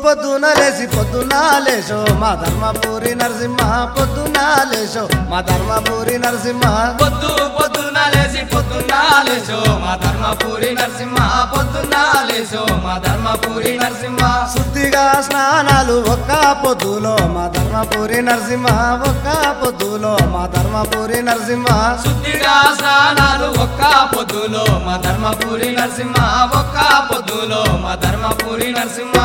పొద్దున లేసి పొద్దున లేచో మా ధర్మపురి నరసింహ పొద్దున లేచో మా ధర్మపురి నరసింహ పొద్దు పొద్దున్న లేచి పొద్దున్న లేచో మా ధర్మపురి నరసింహ పొద్దున్న లేచో మా ధర్మపురి నరసింహ శుద్ధిగా స్నానాలు ఒక్క పొద్దులో మా ధర్మపురి నరసింహ ఒక్క పొద్దులో మా ధర్మపురి నరసింహ శుద్ధిగా స్నానాలు ఒక్క పొద్దులో మా ధర్మపురి నరసింహ ఒక్క పొద్దులో మా ధర్మపురి నరసింహ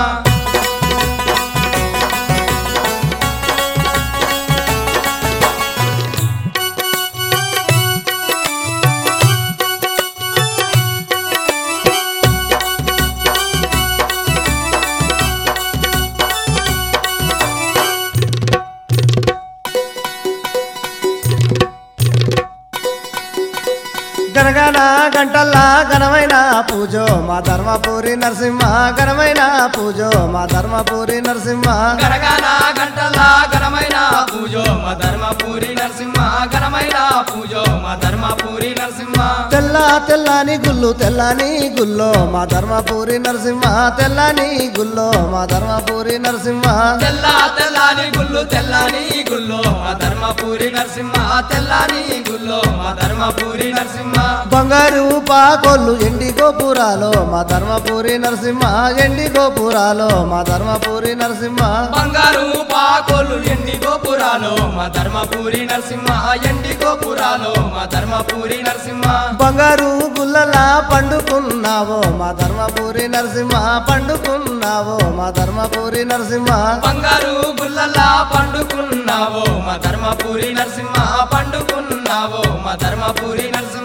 గనగన గంటల్లా ఘనమైన పూజో మా ధర్మపురి నరసింహ ఘనమైన పూజో మా ధర్మపురి నరసింహ గరగన గంటల ఘనమైన పూజో మా ధర్మపురి నరసింహ ఘనమైన పూజో మా ధర్మపురి నరసింహ తెల్ల తెల్లని గుల్లు తెల్లని గుల్లో మా ధర్మపురి నరసింహ తెల్లని గుల్లో మా ధర్మపురి నరసింహ తెల్ల తెల్లాని గుళ్ళు తెల్లాని గుల్లో మా ధర్మపురి నరసింహ తెల్లాని గుల్లో మా ధర్మపురి నరసింహ బంగారు పాకోళ్ళు ఎండి గోపురాలో మా ధర్మపురి నరసింహ ఎండి గోపురాలో మా ధర్మపురి నరసింహ బంగారు పాకోలు ఎండి గోపురాలు మా ధర్మపురి నరసింహ ఎండి గోపురాలు మా ధర్మపురి నరసింహ బంగారు గుల్లలా పండుకున్నావో మా ధర్మపురి నరసింహ పండుకున్నావో మా ధర్మపురి నరసింహ బంగారు గుల్లలా పండుకున్నావో మా ధర్మపురి నరసింహ పండుకున్నావో మా ధర్మపురి నరసింహ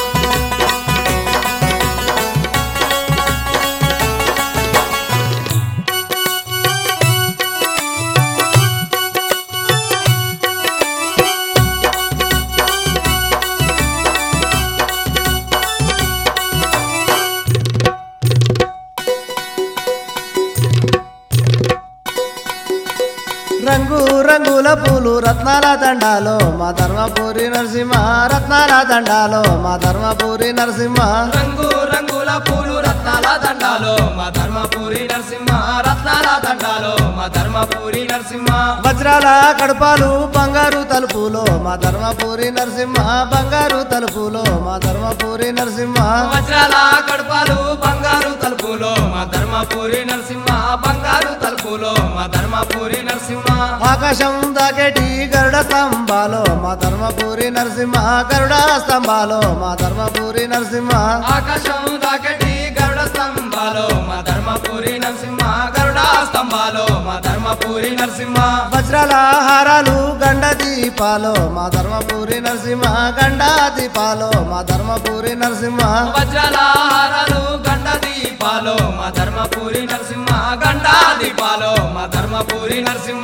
రంగు రంగుల పూలు రత్నాల దండాలో మా ధర్మపురి నరసింహ రత్నాల దండాలో మా ధర్మపురి నరసింహ రంగు రంగుల పూలు రత్నాల దండాలో మా ధర్మపురి నరసింహ రత్నాల దండాలో మా ధర్మపురి నరసింహ వజ్రాల కడపాలు బంగారు తలుపులో మా ధర్మపురి నరసింహ బంగారు తలుపులో మా ధర్మపురి నరసింహ వజ్రాల కడపాలు బంగారు తలుపులో మా ధర్మపురి నరసింహ బంగారు తలుపులో మా ధర్మపురి నరసింహ ఆకాశం దాకేటి గరుడ స్తంభాలో మా ధర్మపురి నరసింహ గరుడ స్తంభాలో మా ధర్మపురి నరసింహ ఆకాశం దాకటి గరుడ స్తంభాలో మా ధర్మపురి నరసింహ గరుడ స్తంభాలో మా ధర్మపురి నరసింహ వజ్రాల హారాలు గండ దీపాలో మా ధర్మపురి నరసింహ గండ దీపాలో మా ధర్మపురి నరసింహ వజ్రాల హారాలు గండ దీపాలో మా ధర్మపురి నరసింహ గండ దీపాలో మా ధర్మపురి నరసింహ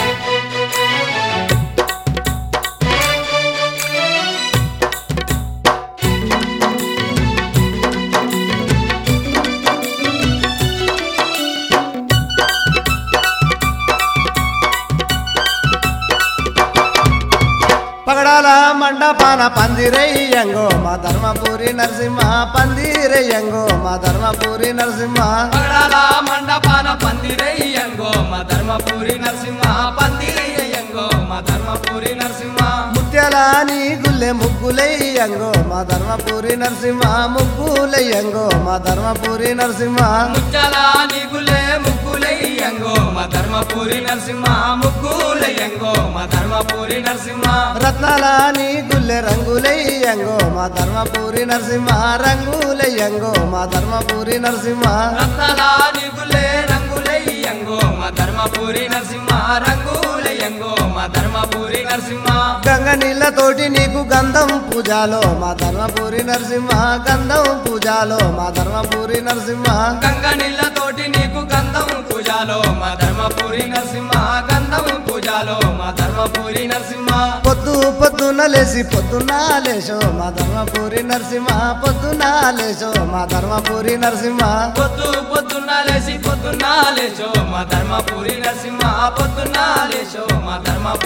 పగడాల మండపాన పందిరయ్యంగో మా ధర్మపురి నరసింహ పందిరయ్యంగో మా ధర్మపురి నరసింహ పగడాల మండపాన పందిరయ్యంగో మా ధర్మపురి నరసింహ పందిరయ్యంగో మా ధర్మపురి నరసింహ ముత్యాల నీ గుల్లె ముగ్గులయ్యంగో మా ధర్మపురి నరసింహ ముగ్గులయ్యంగో మా ధర్మపురి నరసింహ ముచ్చల నిగులే ముగ్గులయ్యంగో మా ధర్మపురి నరసింహ ముగ్గులయ్యంగో మా ధర్మపురి నరసింహ రత్నాల నీ గుల్లె రంగులయ్యంగో మా ధర్మపురి నరసింహ రంగులయ్యంగో మా ధర్మపురి నరసింహ రత్నాల నిగులే రంగులయ్యంగో మా ధర్మపురి నరసింహ రంగులయ్యంగో మా ధర్మపురి నరసింహ గంగ నీళ్ళతోటి నీకు గంధం పూజాలో మా ధర్మపురి నరసింహ గంధం పూజాలో మా ధర్మపురి నరసింహ గంగ నీళ్ళతోటి నీకు గంధం పూజాలో మా ధర్మపురి నరసింహ గంధం పూజాలో మా ధర్మపురి నరసింహ పొద్దు పొద్దున లేసి పొద్దున లేచో మా ధర్మపురి నరసింహ పొద్దున లేచో మా ధర్మపురి నరసింహ పొద్దు పొద్దున్న లేచి పొద్దున్న లేచో మా ధర్మపురి నరసింహ పొద్దున్న లేచో మా ధర్మపురి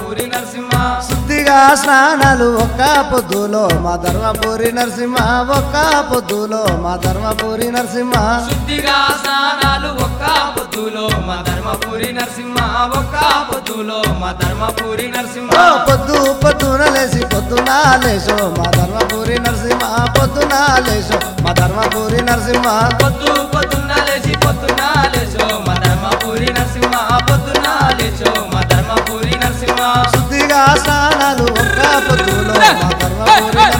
ధర్మపురి నరసింహ శుద్ధిగా స్నానాలు ఒక్క పొద్దులో మా ధర్మపురి నరసింహ ఒక్క పొద్దులో మా ధర్మపురి నరసింహ శుద్ధిగా స్నానాలు ఒక్క పొద్దులో మా ధర్మపురి నరసింహ ఒక్క పొద్దులో మా ధర్మపురి నరసింహ ఓ పొద్దు పొద్దున లేసి పొద్దున లేచో మా ధర్మపురి నరసింహ పొద్దున లేచో మా ధర్మపురి నరసింహ పొద్దు పొద్దున్న లేచి పొద్దున్న లేచో మా ధర్మపురి నరసింహ పొద్దున్న లేచో మా ధర్మపురి నరసింహ శుద్ధిగా స్నానాలు ఒక్క పొద్దులో మా ధర్మపురి